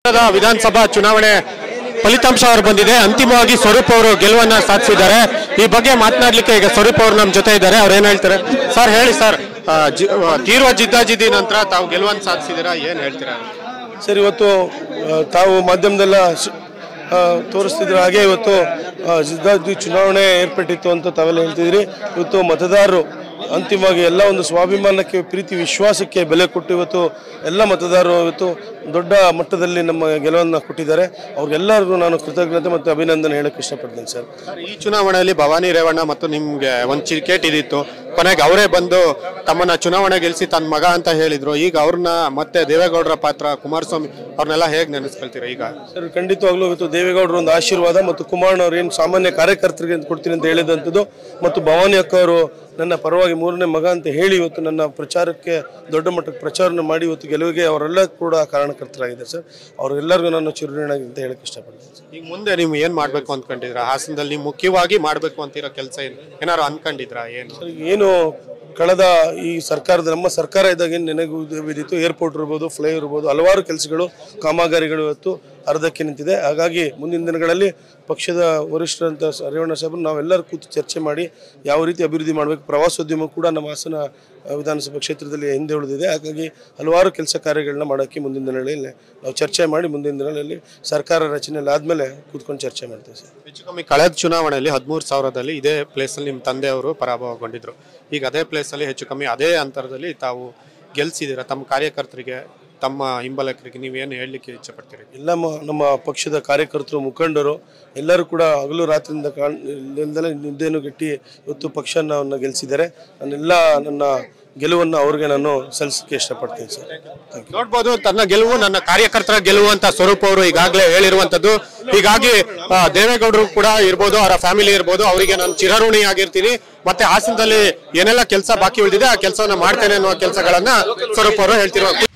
ಕರ್ನಾಟಕದ ವಿಧಾನಸಭಾ ಚುನಾವಣೆ ಫಲಿತಾಂಶ ಅವರು ಬಂದಿದೆ ಅಂತಿಮವಾಗಿ ಸ್ವರೂಪ್ ಅವರು ಗೆಲುವನ್ನ ಸಾಧಿಸಿದ್ದಾರೆ ಈ ಬಗ್ಗೆ ಮಾತನಾಡ್ಲಿಕ್ಕೆ ಈಗ ಸ್ವರೂಪ್ ಅವರು ನಮ್ಮ ಜೊತೆ ಇದ್ದಾರೆ ಅವ್ರು ಏನ್ ಹೇಳ್ತಾರೆ ಸರ್ ಹೇಳಿ ಸರ್ ಆ, ಜಿ- ಆ, ತೀವ್ರ ಜಿದ್ದಾಜಿದ್ದಿ ನಂತರ ತಾವು ಗೆಲುವನ್ನು ಸಾಧಿಸಿದ್ದೀರಾ ಏನ್ ಹೇಳ್ತೀರಾ ಸರ್ ಇವತ್ತು ಆ, ತಾವು ಮಾಧ್ಯಮದೆಲ್ಲ ಶ- ಆ, ತೋರಿಸ್ತಿದ್ರ ಹಾಗೆ ಇವತ್ತು ಆ, ಜಿದ್ದಾಜಿ ಚುನಾವಣೆ ಏರ್ಪಟ್ಟಿತ್ತು ಅಂತ ತಾವೆಲ್ಲ ಹೇಳ್ತಿದ್ರಿ ಇವತ್ತು ಮತದಾರರು ಅಂತಿಮವಾಗಿ ಎಲ್ಲ ಒಂದು ಸ್ವಾಭಿಮಾನಕ್ಕೆ ಪ್ರೀತಿ ವಿಶ್ವಾಸಕ್ಕೆ ಬೆಲೆ ಕೊಟ್ಟು ಇವತ್ತು ಎಲ್ಲ ಮತದಾರರು ಇವತ್ತು ದೊಡ್ಡ ಮಟ್ಟದಲ್ಲಿ ನಮ್ಮ ಗೆಲುವನ್ನು ಕೊಟ್ಟಿದ್ದಾರೆ ಅವ್ರಿಗೆಲ್ಲರಿಗೂ ನಾನು ಕೃತಜ್ಞತೆ ಮತ್ತು ಅಭಿನಂದನೆ ಹೇಳಕ್ಕೆ ಇಷ್ಟಪಡ್ತೀನಿ ಸರ್ ಸರ್, ಈ ಚುನಾವಣೆಯಲ್ಲಿ ಭವಾನಿ ರೇವಣ್ಣ ಮತ್ತು ನಿಮ್ಗೆ ಒಂದು ಟಿಕೆಟ್ ಇದಿತ್ತು ಕೊನೆಗೆ ಅವರೇ ಬಂದು ತಮ್ಮನ್ನ ಚುನಾವಣೆ ಗೆಲ್ಲಿಸಿ ತನ್ನ ಮಗ ಅಂತ ಹೇಳಿದ್ರು ಈಗ ಅವ್ರನ್ನ ಮತ್ತೆ ದೇವೇಗೌಡರ ಪಾತ್ರ ಕುಮಾರಸ್ವಾಮಿ ಅವ್ರನ್ನೆಲ್ಲ ಹೇಗೆ ನೆನೆಸ್ಕೊಳ್ತೀರಾ ಈಗ ಸರ್ ಖಂಡಿತವಾಗ್ಲೂ ಇವತ್ತು ದೇವೇಗೌಡರ ಒಂದು ಆಶೀರ್ವಾದ ಮತ್ತು ಕುಮಾರಣ್ಣ ಅವ್ರು ಏನು ಸಾಮಾನ್ಯ ಕಾರ್ಯಕರ್ತರಿಗೆ ಅಂತ ಕೊಡ್ತೀನಿ ಅಂತ ಹೇಳಿದಂಥದ್ದು ಮತ್ತು ಭವಾನಿ ಅಕ್ಕ ಅವರು ನನ್ನ ಪರವಾಗಿ ಮೂರನೇ ಮಗ ಅಂತ ಹೇಳಿ ಇವತ್ತು ನನ್ನ ಪ್ರಚಾರಕ್ಕೆ ದೊಡ್ಡ ಮಟ್ಟಕ್ಕೆ ಪ್ರಚಾರನ ಮಾಡಿ ಇವತ್ತು ಗೆಲುವಿಗೆ ಅವರೆಲ್ಲ ಕೂಡ ಕಾರಣಕರ್ತರಾಗಿದ್ದಾರೆ ಸರ್ ಅವರೆಲ್ಲರಿಗೂ ನಾನು ಚಿರುಋಣ ಅಂತ ಹೇಳಕ್ಕೆ ಇಷ್ಟಪಡ್ತೀನಿ ಸರ್ ಈಗ ಮುಂದೆ ನೀವು ಏನ್ ಮಾಡ್ಬೇಕು ಅನ್ಕೊಂಡಿದ್ರ ಹಾಸನದಲ್ಲಿ ನೀವು ಮುಖ್ಯವಾಗಿ ಮಾಡ್ಬೇಕು ಅಂತಿರೋ ಕೆಲಸ ಏನು ಏನಾರು ಅನ್ಕೊಂಡಿದ್ರಾ ಏನು ಸರ್, ಏನು ಕಳೆದ ಈ ಸರ್ಕಾರದ ನಮ್ಮ ಸರ್ಕಾರ ಇದ್ದಾಗ ಏನು ನೆನಗು ಬಿದ್ದಿತ್ತು ಏರ್ಪೋರ್ಟ್ ಇರ್ಬೋದು ಫ್ಲೈ ಇರ್ಬೋದು ಹಲವಾರು ಕೆಲಸಗಳು ಕಾಮಗಾರಿಗಳು ಇವತ್ತು ಅರ್ಧಕ್ಕೆ ನಿಂತಿದೆ ಹಾಗಾಗಿ ಮುಂದಿನ ದಿನಗಳಲ್ಲಿ ಪಕ್ಷದ ವರಿಷ್ಠರಂತ ರೇವಣ್ಣ ಸಾಹೇಬರು ನಾವೆಲ್ಲರೂ ಕೂತು ಚರ್ಚೆ ಮಾಡಿ ಯಾವ ರೀತಿ ಅಭಿವೃದ್ಧಿ ಮಾಡಬೇಕು ಪ್ರವಾಸೋದ್ಯಮ ಕೂಡ ನಮ್ಮ ಹಾಸನ ಆ, ವಿಧಾನಸಭಾ ಕ್ಷೇತ್ರದಲ್ಲಿ ಹಿಂದೆ ಉಳಿದಿದೆ ಹಾಗಾಗಿ ಹಲವಾರು ಕೆಲಸ ಕಾರ್ಯಗಳನ್ನ ಮಾಡೋಕ್ಕೆ ಮುಂದಿನ ದಿನಗಳಲ್ಲಿ ನಾವು ಚರ್ಚೆ ಮಾಡಿ ಮುಂದಿನ ದಿನಗಳಲ್ಲಿ ಸರ್ಕಾರ ರಚನೆಯಲ್ಲಿ ಆದಮೇಲೆ ಕೂತ್ಕೊಂಡು ಚರ್ಚೆ ಮಾಡ್ತೀವಿ ಸರ್ ಹೆಚ್ಚು ಕಮ್ಮಿ ಕಳೆದ ಚುನಾವಣೆಯಲ್ಲಿ ಹದಿಮೂರು ಸಾವಿರದಲ್ಲಿ ಇದೇ ಪ್ಲೇಸಲ್ಲಿ ನಿಮ್ಮ ತಂದೆಯವರು ಪರಾಭವಗೊಂಡಿದ್ರು ಈಗ ಅದೇ ಪ್ಲೇಸಲ್ಲಿ ಹೆಚ್ಚು ಕಮ್ಮಿ ಅದೇ ಅಂತರದಲ್ಲಿ ತಾವು ಗೆಲ್ಸಿದ್ದೀರಾ ತಮ್ಮ ಕಾರ್ಯಕರ್ತರಿಗೆ ತಮ್ಮ ಹಿಂಬಲಕರಿಗೆ ನೀವೇನು ಹೇಳಲಿಕ್ಕೆ ಇಚ್ಛೆ ಪಡ್ತೀರಿ ಎಲ್ಲ ಮ- ನಮ್ಮ ಪಕ್ಷದ ಕಾರ್ಯಕರ್ತರು ಮುಖಂಡರು ಎಲ್ಲರೂ ಕೂಡ ಹಗಲು ರಾತ್ರಿಯಿಂದ ಕಾಣ್ ಇಲ್ದಲೇ ನಿದ್ದೆಯನ್ನು ಗಟ್ಟಿ ಇವತ್ತು ಪಕ್ಷನ ಗೆಲ್ಲಿಸಿದ್ದಾರೆ ನಾನೆಲ್ಲ ನನ್ನ ಗೆಲುವನ್ನು ಅವ್ರಿಗೆ ನಾನು ಸಲ್ಲಿಸಕ್ಕೆ ಇಷ್ಟಪಡ್ತೀನಿ ಸರ್ ಥ್ಯಾಂಕ್ ಯು ನೋಡ್ಬೋದು ತನ್ನ ಗೆಲುವು ನನ್ನ ಕಾರ್ಯಕರ್ತರ ಗೆಲುವು ಅಂತ ಸ್ವರೂಪ್ ಅವರು ಈಗಾಗಲೇ ಹೇಳಿರುವಂತದ್ದು ಹೀಗಾಗಿ ಆ, ದೇವೇಗೌಡರು ಕೂಡ ಇರ್ಬೋದು ಅವರ ಫ್ಯಾಮಿಲಿ ಇರ್ಬೋದು ಅವರಿಗೆ ನಾನು ಚಿರಋಣಿ ಆಗಿರ್ತೀನಿ ಮತ್ತೆ ಹಾಸನದಲ್ಲಿ ಏನೆಲ್ಲ ಕೆಲಸ ಬಾಕಿ ಉಳಿದಿದೆ ಆ ಕೆಲಸವನ್ನ ಮಾಡ್ತೇನೆ ಅನ್ನುವ ಕೆಲಸಗಳನ್ನ ಸ್ವರೂಪ್ ಅವರು ಹೇಳ್ತಿರುವ